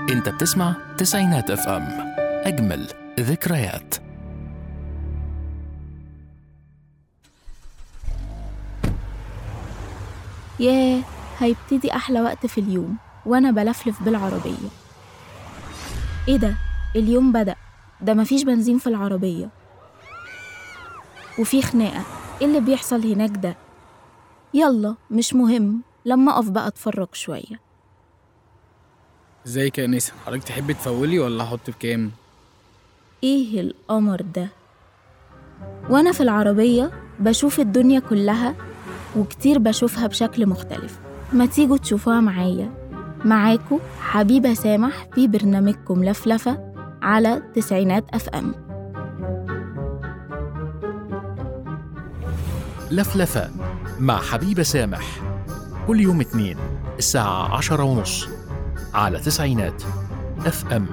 انت بتسمع تسعينات اف ام اجمل ذكريات ياه هيبتدي أحلى وقت في اليوم وأنا بلفلف بالعربية إيه ده؟ اليوم بدأ ده مفيش بنزين في العربية وفي خناقة إيه اللي بيحصل هناك ده؟ يلا مش مهم لما أقف بقى أتفرج شوية ازيك يا نسا حضرتك تحبي تفولي ولا احط بكام إيه القمر ده؟ وأنا في العربية بشوف الدنيا كلها وكتير بشوفها بشكل مختلف ما تيجوا تشوفوها معايا معاكو حبيبة سامح في برنامجكم لفلفة على تسعينات أف أم لفلفة مع حبيبة سامح كل يوم اثنين الساعة عشرة ونص على تسعينات اف ام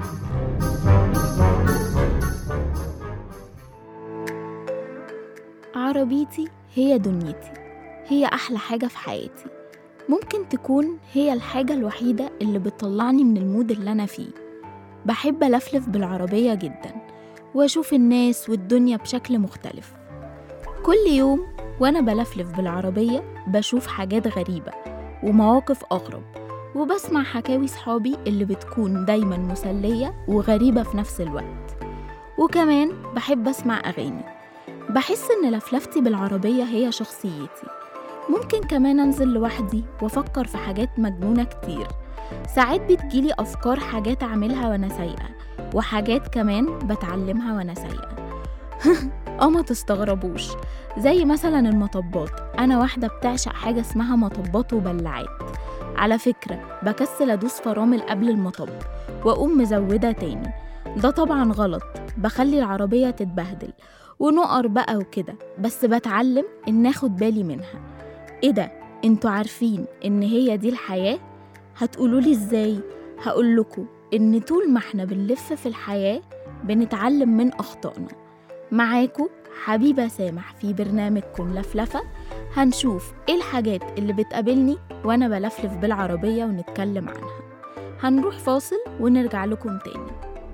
عربيتي هي دنيتي هي أحلى حاجة في حياتي ممكن تكون هي الحاجة الوحيدة اللي بتطلعني من المود اللي أنا فيه بحب ألفلف بالعربية جدا وأشوف الناس والدنيا بشكل مختلف كل يوم وأنا بلفلف بالعربية بشوف حاجات غريبة ومواقف أغرب وبسمع حكاوي صحابي اللي بتكون دايما مسلية وغريبة في نفس الوقت وكمان بحب أسمع أغاني بحس إن لفلفتي بالعربية هي شخصيتي ممكن كمان أنزل لوحدي وأفكر في حاجات مجنونة كتير ساعات بتجيلي أفكار حاجات أعملها وأنا سايقة وحاجات كمان بتعلمها وأنا سايقة اه ما تستغربوش زي مثلا المطبات أنا واحدة بتعشق حاجة اسمها مطبات وبلعات على فكرة بكسل أدوس فرامل قبل المطب وأقوم مزودة تاني ده طبعا غلط بخلي العربية تتبهدل ونقر بقى وكده بس بتعلم إن آخد بالي منها إيه ده؟ انتوا عارفين إن هي دي الحياة؟ هتقولولي إزاي؟ هقولكوا إن طول ما إحنا بنلف في الحياة بنتعلم من أخطائنا معاكو حبيبة سامح في برنامجكم لفلفة هنشوف إيه الحاجات اللي بتقابلني وأنا بلفلف بالعربية ونتكلم عنها هنروح فاصل ونرجع لكم تاني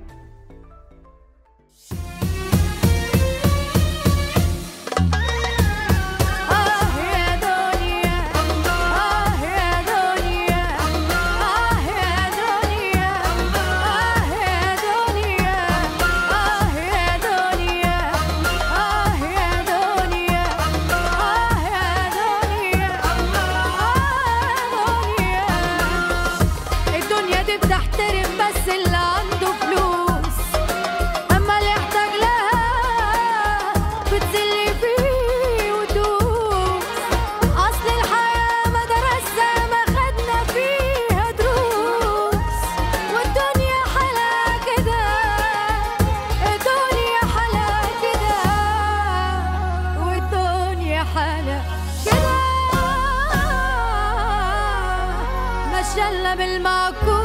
آه يا دنيا آه يا دنيا آه يا دنيا آه يا دنيا آه يا دنيا آه يا دنيا آه يا دنيا الدنيا دي بتحترم بس اللي عنده فلوس أما اللي يحتاج لها بتزلي فيه ودوس أصل الحياة مدرسة ما خدنا فيها دروس والدنيا حلا كده الدنيا حلا كده والدنيا حلا كده ماشية إلا بالمعكوس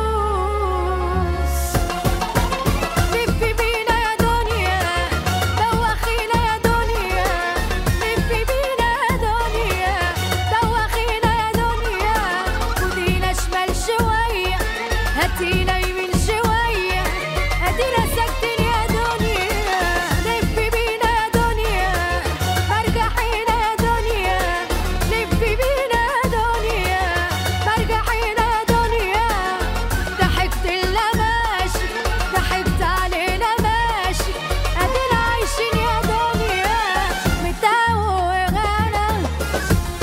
لفي بينا يا دنيا دوخينا يا دنيا لفي بينا يا دنيا دوخينا يا دنيا خدينا شمال شوية هاتينا يمين شوية ادينا ساكتين يا دنيا لفي بينا يا دنيا مرجحينا يا دنيا لفي بينا يا دنيا مرجحينا يا دنيا ضحكت الا ماشي ضحكت علينا ماشي ادينا عايشين يا دنيا متوهانا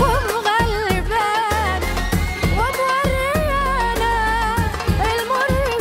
ومغلبانا وموريانا المر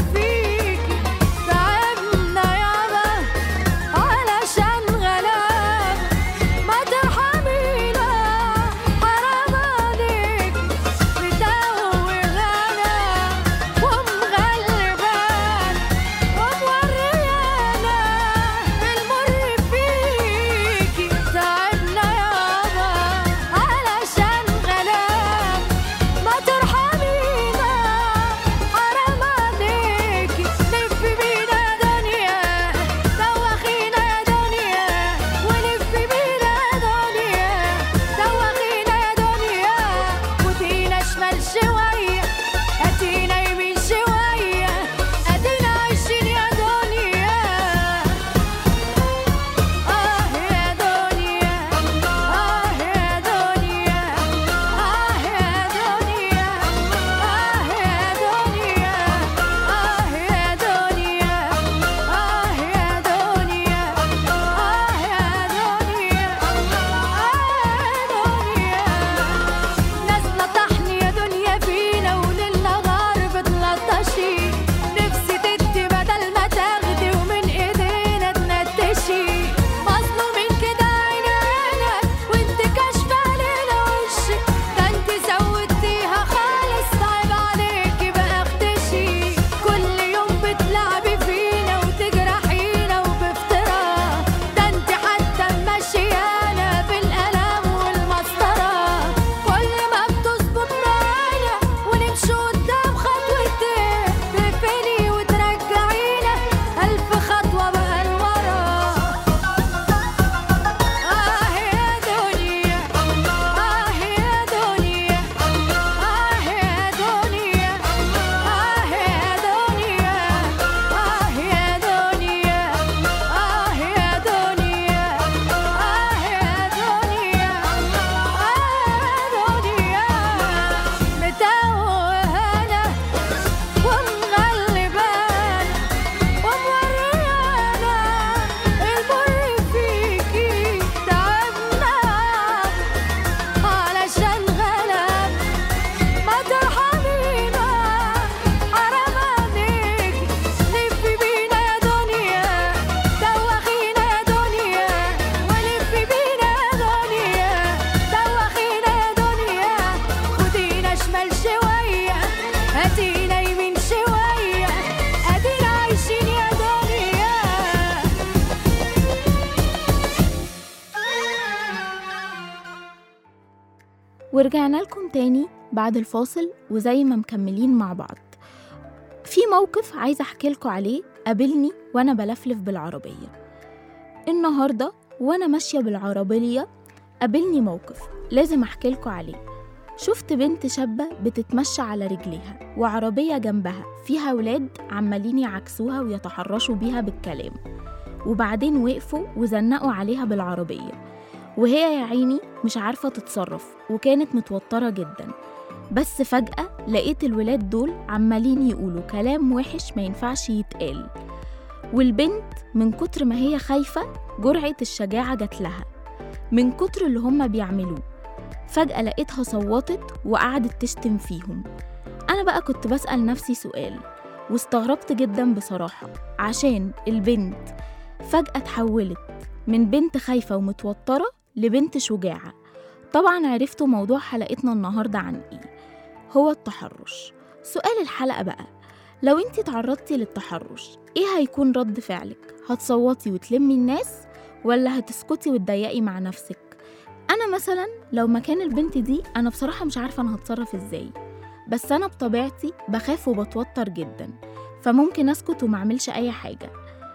ورجعنا لكم تاني بعد الفاصل وزي ما مكملين مع بعض في موقف عايزة أحكي لكم عليه قابلني وأنا بلفلف بالعربية النهاردة وأنا ماشية بالعربية قابلني موقف لازم أحكي لكم عليه شفت بنت شابة بتتمشى على رجليها وعربية جنبها فيها ولاد عمالين يعكسوها ويتحرشوا بيها بالكلام وبعدين وقفوا وزنقوا عليها بالعربية وهي يا عيني مش عارفة تتصرف وكانت متوترة جدا بس فجأة لقيت الولاد دول عمالين يقولوا كلام وحش ما ينفعش يتقال والبنت من كتر ما هي خايفة جرعة الشجاعة جات لها من كتر اللي هما بيعملوه فجأة لقيتها صوتت وقعدت تشتم فيهم أنا بقى كنت بسأل نفسي سؤال واستغربت جدا بصراحة عشان البنت فجأة اتحولت من بنت خايفة ومتوترة لبنت شجاعة طبعا عرفتوا موضوع حلقتنا النهاردة عن ايه هو التحرش سؤال الحلقة بقى لو انتي تعرضتي للتحرش ايه هيكون رد فعلك هتصوتي وتلمي الناس ولا هتسكتي وتضيقي مع نفسك انا مثلا لو مكان البنت دي انا بصراحة مش عارفة انا هتصرف ازاي بس انا بطبيعتي بخاف وبتوتر جدا فممكن اسكت ومعملش اي حاجة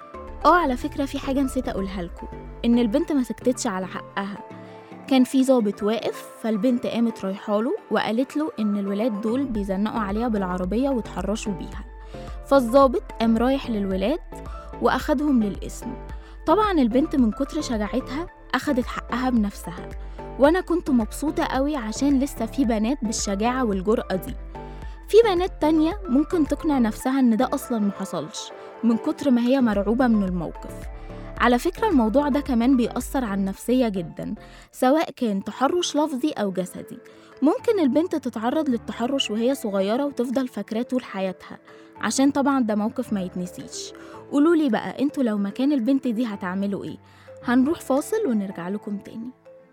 اه على فكرة في حاجة نسيت اقولها لكم ان البنت ما سكتتش على حقها كان في ظابط واقف فالبنت قامت رايحاله وقالت له ان الولاد دول بيزنقوا عليها بالعربية وتحرشوا بيها فالظابط قام رايح للولاد واخدهم للقسم طبعا البنت من كتر شجاعتها اخدت حقها بنفسها وانا كنت مبسوطة قوي عشان لسه في بنات بالشجاعة والجرأة دي في بنات تانية ممكن تقنع نفسها ان ده اصلا محصلش من كتر ما هي مرعوبة من الموقف على فكرة الموضوع ده كمان بيأثر على النفسية جدا سواء كان تحرش لفظي أو جسدي ممكن البنت تتعرض للتحرش وهي صغيرة وتفضل فاكراه طول حياتها عشان طبعا ده موقف ما يتنسيش قولولي بقى انتوا لو مكان البنت دي هتعملوا ايه هنروح فاصل ونرجع لكم تاني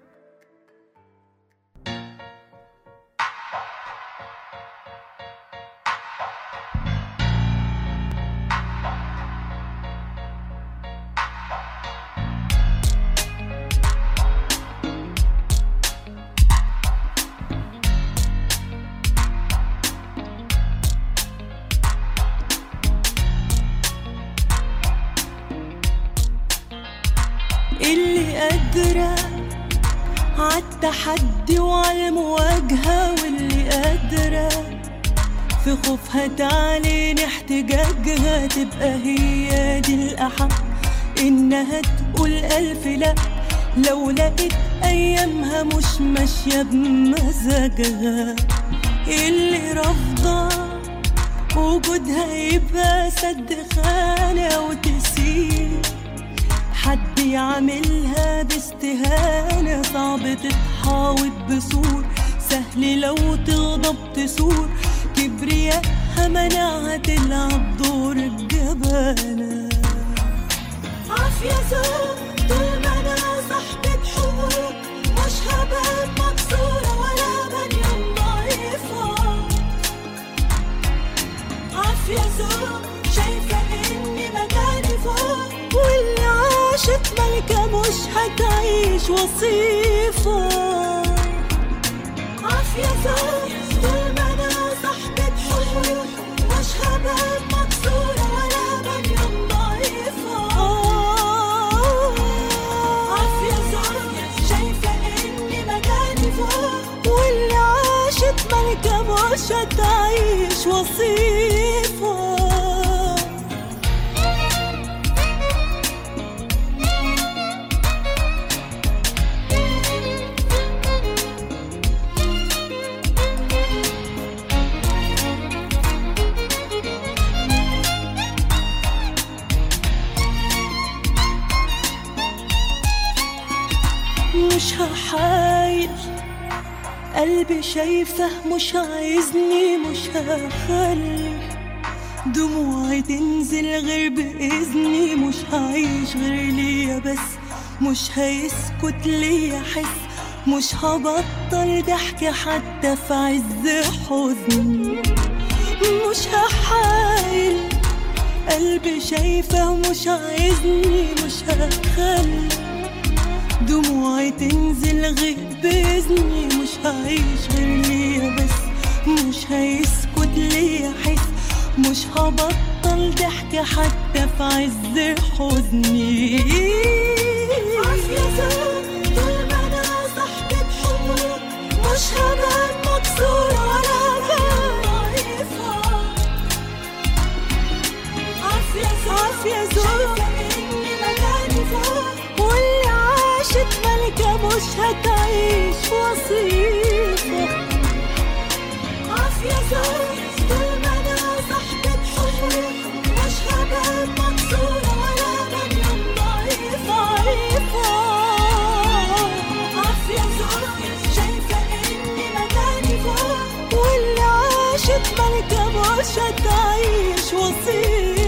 اللي قادرة عالتحدي وعالمواجهة واللي قادرة في خوفها تعلن احتجاجها تبقى هي دي الأحق إنها تقول ألف لأ لو لقيت أيامها مش ماشية بمزاجها اللي رافضة وجودها يبقى سد خانة وتسيب حد يعملها باستهانة صعب تتحاوط بسور سهل لو تغضب تسور كبرياءها منعها تلعب دور الجبانة عافية زوج طول ما أنا صاحبة حقوق مش هبقى مكسورة ولا بنيان ضعيفة عافية زوج شايفة إني مكاني فوق واللي عاشت ملكة مش هتعيش وصيفة عافية زوج طول ما أنا صاحبة حقوق مش هبقى مكسورة ولا بنيان ضعيفة عافية زوج شايفة إني مكاني فوق واللي عاشت ملكة مش هتعيش وصيفة مش هحايل قلبي شايفه مش عايزني مش هخلي دموعي تنزل غير بإذني مش هعيش غير ليا بس مش هيسكت ليا حس مش هبطل ضحك حتى في عز حزني مش هحايل قلبي شايفه مش عايزني مش هخلي دموعي تنزل غير بإذني مش هعيش غير ليا بس مش هيسكت ليا حس مش هبطل ضحك حتى في عز حزني طول ما انا صاحبة حبك مش هبقى مكسورة ولا هبقى ضعيفة عافية عافية زوج إني مكاني فوق واللي عاشت ملكة مش هتعيش وصيفة عافية زوج طول ما أنا صاحبة حبك مش هبقى مكسورة ولا هبقى ضعيفة ضعيفة عافية زوج شايفة إني مكاني فوق واللي عاشت ملكة مش هتعيش وصيفة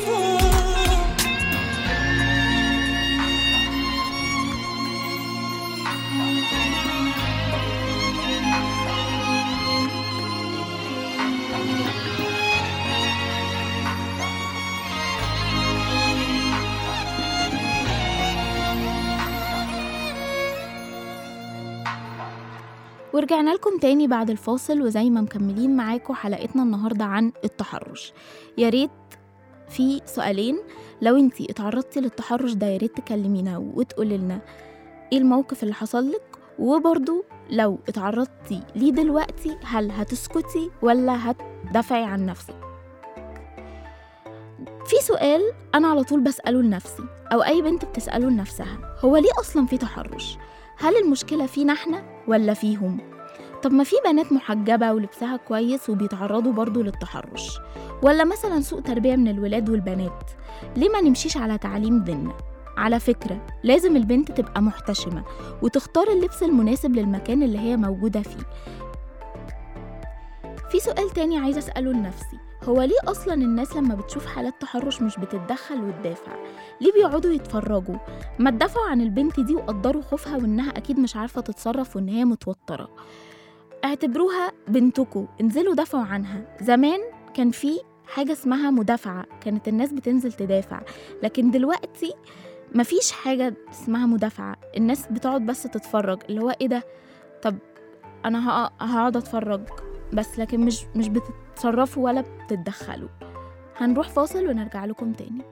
ورجعنا لكم تاني بعد الفاصل وزي ما مكملين معاكم حلقتنا النهاردة عن التحرش يا ريت في سؤالين لو انتي اتعرضتي للتحرش ده يا ريت تكلمينا وتقولي لنا ايه الموقف اللي حصل لك وبرضو لو اتعرضتي ليه دلوقتي هل هتسكتي ولا هتدافعي عن نفسك في سؤال انا على طول بسأله لنفسي او اي بنت بتسأله لنفسها هو ليه اصلا في تحرش هل المشكلة فينا احنا ولا فيهم؟ طب ما في بنات محجبة ولبسها كويس وبيتعرضوا برضو للتحرش ولا مثلا سوء تربية من الولاد والبنات ليه ما نمشيش على تعليم ديننا؟ على فكرة لازم البنت تبقى محتشمة وتختار اللبس المناسب للمكان اللي هي موجودة فيه في سؤال تاني عايزة أسأله لنفسي هو ليه أصلا الناس لما بتشوف حالات تحرش مش بتتدخل وتدافع؟ ليه بيقعدوا يتفرجوا؟ ما تدافعوا عن البنت دي وقدروا خوفها وإنها أكيد مش عارفة تتصرف وإن هي متوترة اعتبروها بنتكم انزلوا دافعوا عنها زمان كان في حاجة اسمها مدافعة كانت الناس بتنزل تدافع لكن دلوقتي مفيش حاجة اسمها مدافعة الناس بتقعد بس تتفرج اللي هو ايه ده طب انا هق- هقعد اتفرج بس لكن مش مش بتتصرفوا ولا بتتدخلوا هنروح فاصل ونرجع لكم تاني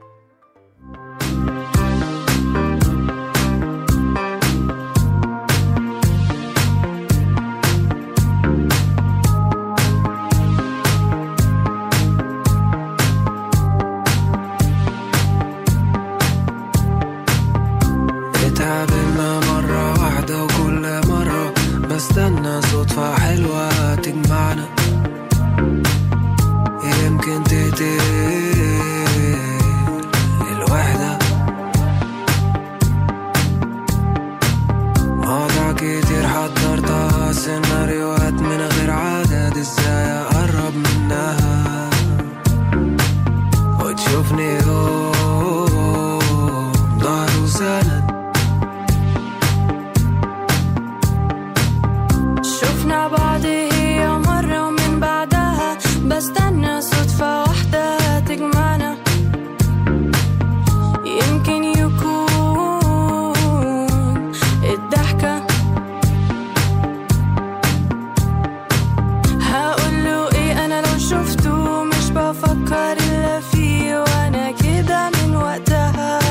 اتقابلنا مرة واحدة وكل مرة بستنى صدفة حلوة تجمعنا يمكن تقتل الوحدة مواضيع كتير حضرتها سيناريوهات من غير عدد ازاي اقرب منها وتشوفني يوم ظهر وسند شفنا بعض هي مرة ومن بعدها بستنى صدفة واحدة تجمعنا يمكن يكون الضحكة هقوله ايه انا لو شفته مش بفكر الا فيه وانا كده من وقتها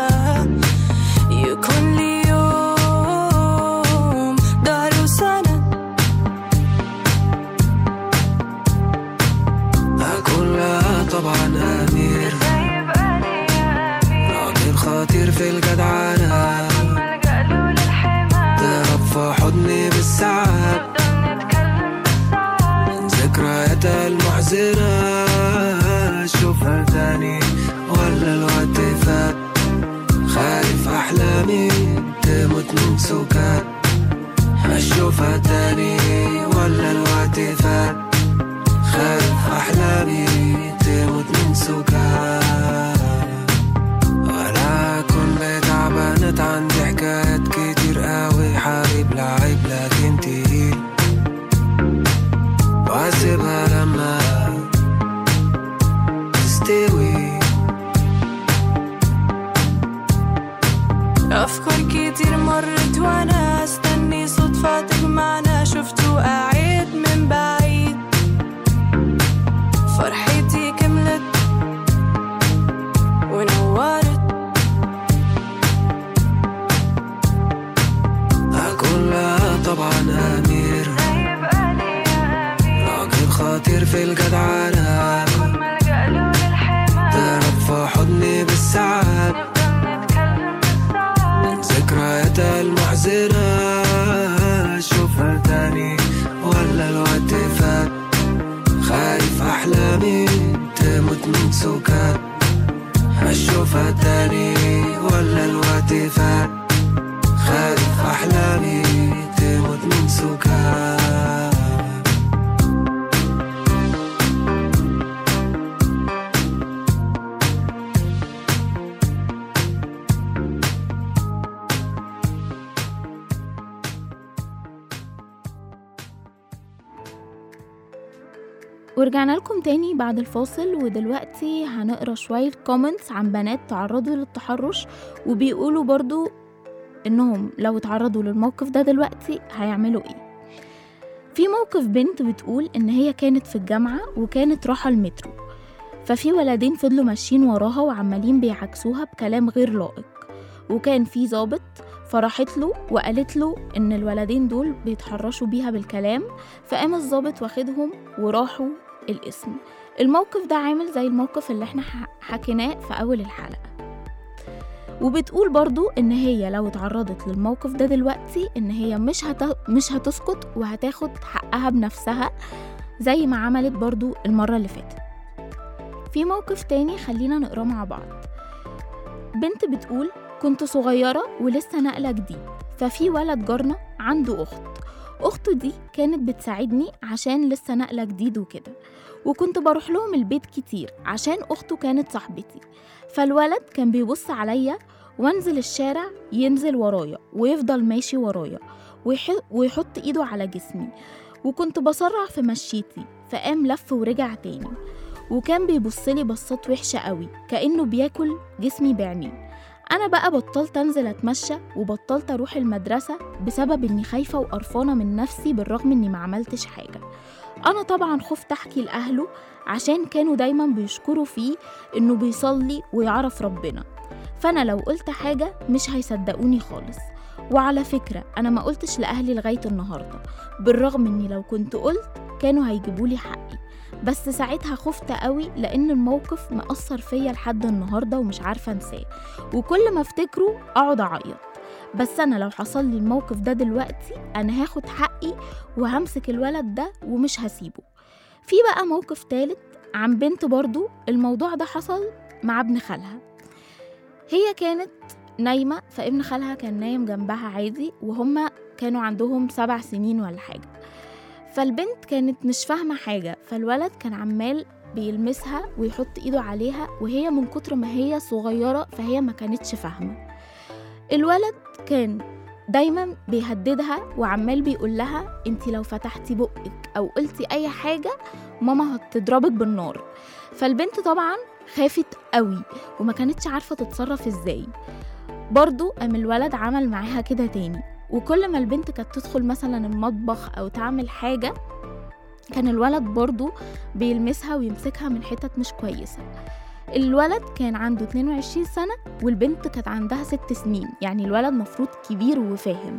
يكون لي يوم ظهر وسند أكون لها طبعا أمير راجل خطير في الجدعنة تهرب في حضني بالساعات من ذكرياتها المحزنة أشوفها تاني ولا الوقت فات خايف أحلامي تموت من سكات أشوفها تاني ولا الوقت فات خايف أحلامي تموت من سكات ولا أكون بتعبانة عندي حكايات كتير قوي حبيب لعيب لكن تقيل وأسيبها لما تستوي أفكار كتير مرت وأنا أستني صدفة تجمعنا شفت كتير في الجدعنة تهرب في حضني بالساعات ذكرياتها المحزنة أشوفها تاني ولا الوقت فات خايف أحلامي تموت من سكات أشوفها تاني ولا الوقت فات خايف أحلامي تموت من سكات ورجعنا لكم تاني بعد الفاصل ودلوقتي هنقرا شوية كومنتس عن بنات تعرضوا للتحرش وبيقولوا برضو انهم لو اتعرضوا للموقف ده دلوقتي هيعملوا ايه في موقف بنت بتقول ان هي كانت في الجامعة وكانت رايحة المترو ففي ولدين فضلوا ماشيين وراها وعمالين بيعكسوها بكلام غير لائق وكان في ظابط فراحت له وقالت له ان الولدين دول بيتحرشوا بيها بالكلام فقام الظابط واخدهم وراحوا القسم الموقف ده عامل زي الموقف اللي احنا ح- حكيناه في اول الحلقة وبتقول برضو ان هي لو اتعرضت للموقف ده دلوقتي ان هي مش هت... مش هتسكت وهتاخد حقها بنفسها زي ما عملت برضو المرة اللي فاتت في موقف تاني خلينا نقراه مع بعض بنت بتقول كنت صغيرة ولسه ناقلة جديد ففي ولد جارنا عنده أخت أخته دي كانت بتساعدني عشان لسه ناقلة جديد وكده وكنت بروح لهم البيت كتير عشان أخته كانت صاحبتي فالولد كان بيبص عليا وانزل الشارع ينزل ورايا ويفضل ماشي ورايا ويح- ويحط ايده على جسمي وكنت بسرع في مشيتي فقام لف ورجع تاني وكان بيبصلي بصات وحشة قوي كأنه بياكل جسمي بعينيه أنا بقى بطلت أنزل أتمشى وبطلت أروح المدرسة بسبب إني خايفة وقرفانة من نفسي بالرغم إني ما عملتش حاجة أنا طبعا خفت أحكي لأهله عشان كانوا دايما بيشكروا فيه إنه بيصلي ويعرف ربنا فأنا لو قلت حاجة مش هيصدقوني خالص وعلى فكرة أنا ما قلتش لأهلي لغاية النهاردة بالرغم إني لو كنت قلت كانوا هيجيبولي حقي بس ساعتها خفت قوي لأن الموقف مأثر فيا لحد النهاردة ومش عارفة أنساه وكل ما أفتكره أقعد أعيط بس أنا لو حصل لي الموقف ده دلوقتي أنا هاخد حقي وهمسك الولد ده ومش هسيبه في بقى موقف تالت عن بنت برضو الموضوع ده حصل مع ابن خالها هي كانت نايمة فابن خالها كان نايم جنبها عادي وهما كانوا عندهم سبع سنين ولا حاجة فالبنت كانت مش فاهمة حاجة فالولد كان عمال بيلمسها ويحط ايده عليها وهي من كتر ما هي صغيرة فهي ما كانتش فاهمة الولد كان دايما بيهددها وعمال بيقول لها انت لو فتحتي بقك او قلتي اي حاجة ماما هتضربك بالنار فالبنت طبعا خافت قوي وما كانتش عارفة تتصرف ازاي برضو قام الولد عمل معاها كده تاني وكل ما البنت كانت تدخل مثلا المطبخ او تعمل حاجة كان الولد برضو بيلمسها ويمسكها من حتت مش كويسة الولد كان عنده 22 سنة والبنت كانت عندها 6 سنين يعني الولد مفروض كبير وفاهم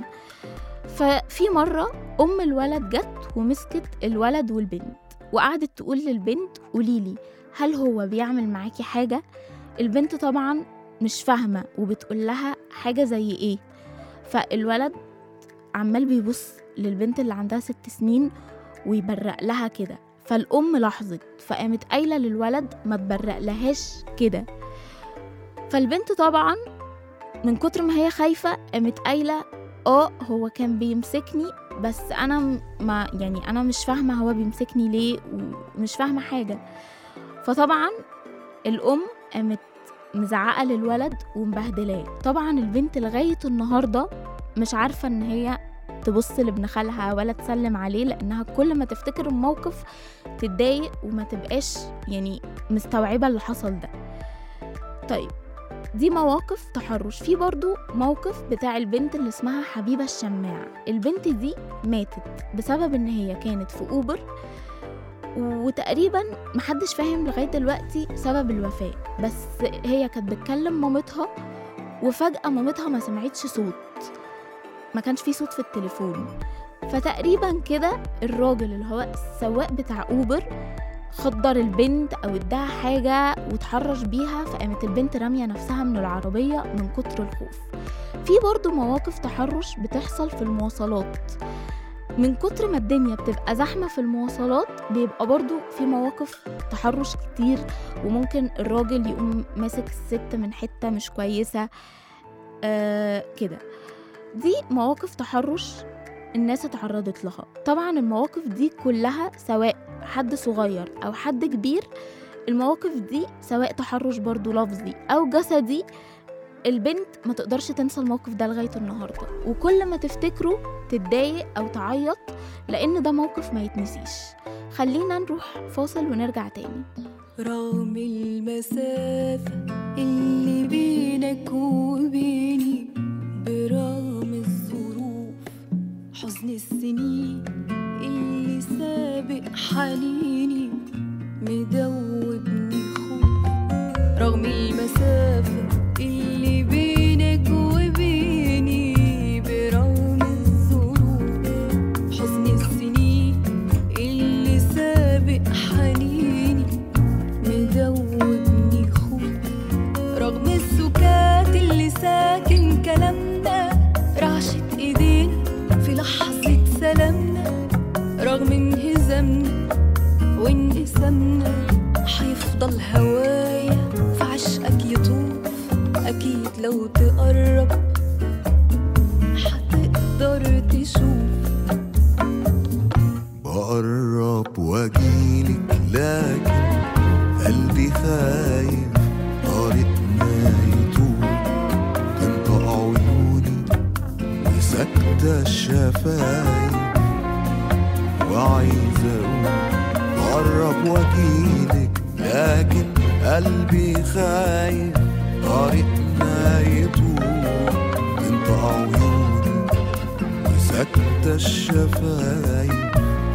ففي مرة أم الولد جت ومسكت الولد والبنت وقعدت تقول للبنت قوليلي هل هو بيعمل معاكي حاجة؟ البنت طبعا مش فاهمة وبتقول لها حاجة زي ايه فالولد عمال بيبص للبنت اللي عندها ست سنين ويبرق لها كده فالأم لاحظت فقامت قايلة للولد ما تبرق لهاش كده فالبنت طبعا من كتر ما هي خايفة قامت قايلة اه هو كان بيمسكني بس انا م- ما يعني انا مش فاهمة هو بيمسكني ليه ومش فاهمة حاجة فطبعا الأم قامت مزعقة للولد ومبهدلاه طبعا البنت لغاية النهاردة مش عارفة ان هي تبص لابن خالها ولا تسلم عليه لانها كل ما تفتكر الموقف تتضايق وما تبقاش يعني مستوعبة اللي حصل ده طيب دي مواقف تحرش في برضو موقف بتاع البنت اللي اسمها حبيبة الشماع البنت دي ماتت بسبب ان هي كانت في اوبر وتقريبا محدش فاهم لغاية دلوقتي سبب الوفاة بس هي كانت بتكلم مامتها وفجأة مامتها ما سمعتش صوت ما كانش في صوت في التليفون فتقريبا كده الراجل اللي هو السواق بتاع اوبر خدر البنت او اداها حاجة وتحرش بيها فقامت البنت رامية نفسها من العربية من كتر الخوف في برضو مواقف تحرش بتحصل في المواصلات من كتر ما الدنيا بتبقى زحمة في المواصلات بيبقى برضو في مواقف تحرش كتير وممكن الراجل يقوم ماسك الست من حتة مش كويسة آه كده دي مواقف تحرش الناس اتعرضت لها طبعا المواقف دي كلها سواء حد صغير او حد كبير المواقف دي سواء تحرش برضو لفظي او جسدي البنت ما تقدرش تنسى الموقف ده لغاية النهاردة وكل ما تفتكره تتضايق أو تعيط لأن ده موقف ما يتنسيش خلينا نروح فاصل ونرجع تاني رغم المسافة اللي بينك وبيني برغم الظروف حزن السنين اللي سابق حنيني مدوبني خوف رغم المسافة اللي بينك وبيني برغم الظروف حزن السنين اللي سابق حنيني مدوبني خوف رغم السكات اللي ساكن كلامنا رعشة ايدينا في لحظة سلامنا رغم انهزامنا وانقسامنا هيفضل هوايا في عشقك يطوف اكيد لو تقرب هتقدر تشوف بقرب واجيلك لكن قلبي خايف طريقنا يطول تنطق عيوني وساكتة الشفايف وعايز اقول بقرب واجيلك لكن قلبي خايف طريقنا يطول تنطق عيوني وساكتة الشفايف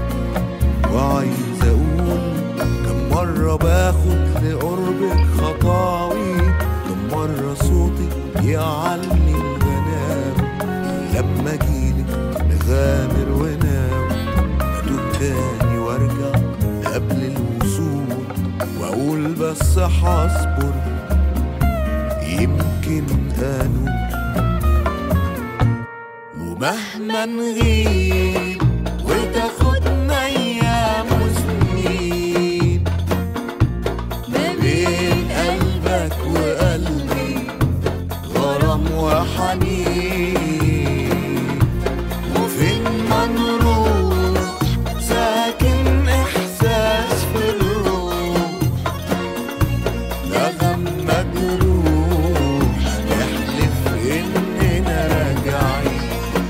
وعايز اقول كم مرة باخد لقربك خطاوي كم مرة صوتي يعلي الغنام لما اجيلك نغامر وناوي اتوب تاني وارجع قبل الوصول واقول بس هصبر يمكن انول ومهما نغيب وتاخدنا ايام وسنين ما بين قلبك وقلبي غرام وحنين وفين ما نروح ساكن احساس في الروح نغم مجروح نحلف اننا راجعين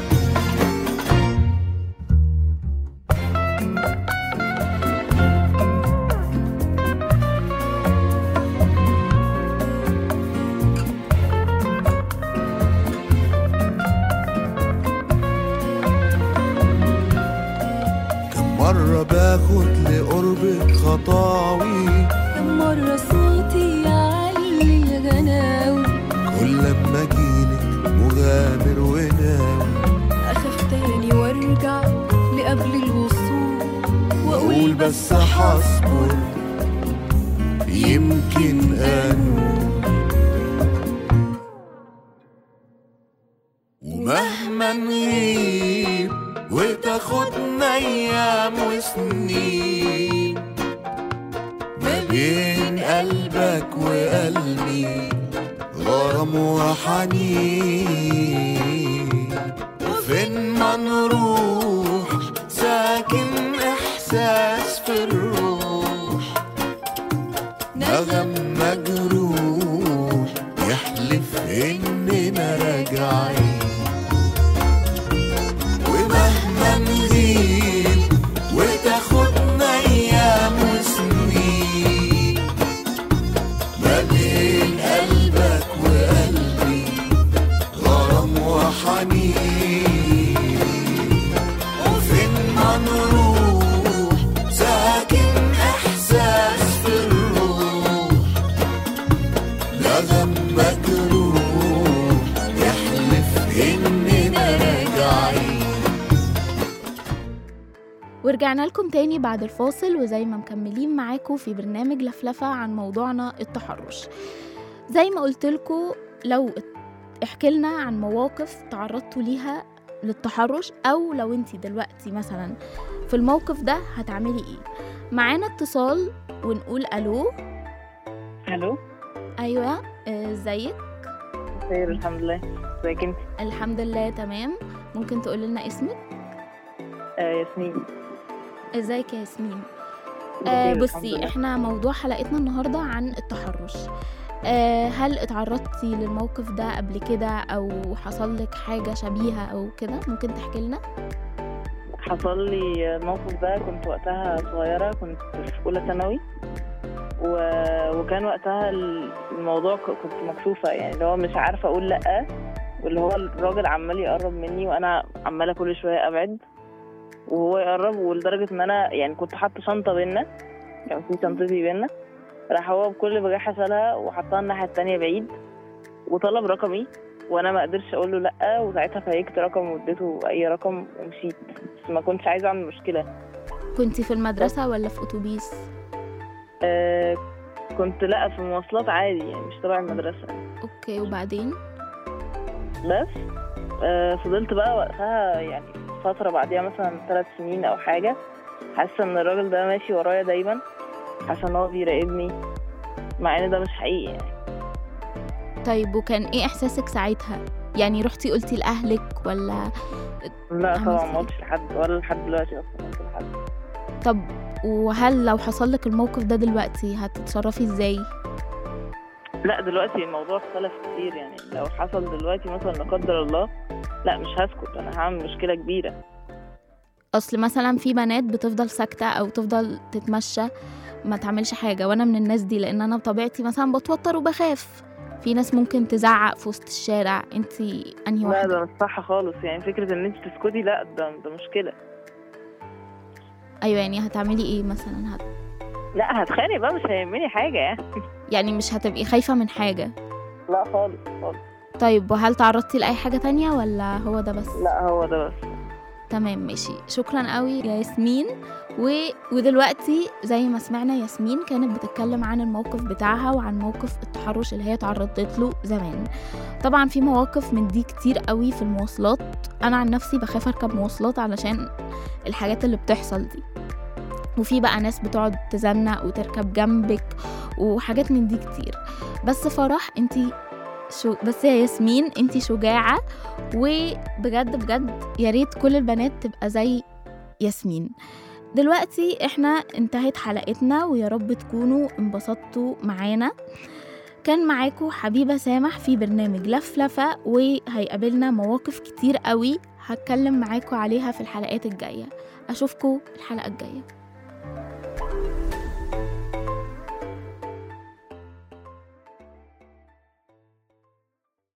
كم مرة باخد لقربك خطاوي كم مرة صوتي يعلي الغناوي كل لما اجيلك مغامر وناوي أخاف تاني وارجع لقبل الوصول واقول بس هصبر يمكن انول ومهما نغيب وتاخدنا ايام وسنين ما بين قلبك وقلبي غرام وحنين وفين ما نروح ساكن احساس في الروح نغم مجروح يحلف اننا راجعين ومهما نغيب وتاخدنا ايام وسنين ما بين قلبك وقلبي غرام وحنين وفين ما نروح ساكن احساس في الروح ورجعنا لكم تاني بعد الفاصل وزي ما مكملين معاكم في برنامج لفلفة عن موضوعنا التحرش زي ما قلت لكم لو احكي لنا عن مواقف تعرضتوا ليها للتحرش او لو انت دلوقتي مثلا في الموقف ده هتعملي ايه معانا اتصال ونقول الو الو ايوه آه، ازيك خير الحمد لله ازيك انت الحمد لله تمام ممكن تقولي لنا اسمك آه ياسمين ازيك يا ياسمين بخير آه الحمد بصي لله. احنا موضوع حلقتنا النهارده عن التحرش آه هل اتعرضتي للموقف ده قبل كده او حصل لك حاجه شبيهه او كده ممكن تحكي لنا حصل لي الموقف ده كنت وقتها صغيرة كنت في أولى ثانوي و... وكان وقتها الموضوع ك- كنت مكسوفة يعني اللي هو مش عارفة أقول لأ واللي هو الراجل عمال يقرب مني وأنا عمالة كل شوية أبعد وهو يقرب ولدرجة إن أنا يعني كنت حاطة شنطة بينا كان في شنطتي بينا راح هو بكل بجاحة شالها وحطها الناحية التانية بعيد وطلب رقمي وانا ما قدرتش اقول له لا وساعتها فيكت رقم واديته اي رقم ومشيت بس ما كنتش عايزه اعمل مشكله كنتي في المدرسه ولا في اتوبيس آه كنت لا في مواصلات عادي يعني مش تبع المدرسه اوكي وبعدين بس آه فضلت بقى وقتها يعني فتره بعديها مثلا ثلاث سنين او حاجه حاسه ان الراجل ده ماشي ورايا دايما حاسه ان هو بيراقبني مع ان ده مش حقيقي يعني طيب وكان ايه احساسك ساعتها يعني رحتي قلتي لاهلك ولا لا عملتي طبعا إيه؟ ما قلتش لحد ولا لحد دلوقتي اصلا ما قلتش لحد طب وهل لو حصل لك الموقف ده دلوقتي هتتصرفي ازاي لا دلوقتي الموضوع اختلف كتير يعني لو حصل دلوقتي مثلا لا قدر الله لا مش هسكت انا هعمل مشكله كبيره اصل مثلا في بنات بتفضل ساكته او تفضل تتمشى ما تعملش حاجه وانا من الناس دي لان انا بطبيعتي مثلا بتوتر وبخاف في ناس ممكن تزعق في وسط الشارع انتي انهي لا واحده ده مش صح خالص يعني فكره ان انت تسكتي لا ده ده مشكله ايوه يعني هتعملي ايه مثلا هت... لا هتخانق بقى مش هيهمني حاجه يعني يعني مش هتبقي خايفه من حاجه لا خالص خالص طيب وهل تعرضتي لاي حاجه تانية ولا هو ده بس لا هو ده بس تمام ماشي شكرا قوي يا ياسمين و... ودلوقتي زي ما سمعنا ياسمين كانت بتتكلم عن الموقف بتاعها وعن موقف التحرش اللي هي تعرضت له زمان طبعا في مواقف من دي كتير قوي في المواصلات انا عن نفسي بخاف اركب مواصلات علشان الحاجات اللي بتحصل دي وفي بقى ناس بتقعد تزنق وتركب جنبك وحاجات من دي كتير بس فرح انتي شو بس يا ياسمين انتي شجاعة وبجد بجد يا ريت كل البنات تبقى زي ياسمين دلوقتي احنا انتهت حلقتنا ويا رب تكونوا انبسطتوا معانا كان معاكم حبيبة سامح في برنامج لفلفة وهيقابلنا مواقف كتير قوي هتكلم معاكم عليها في الحلقات الجاية أشوفكم الحلقة الجاية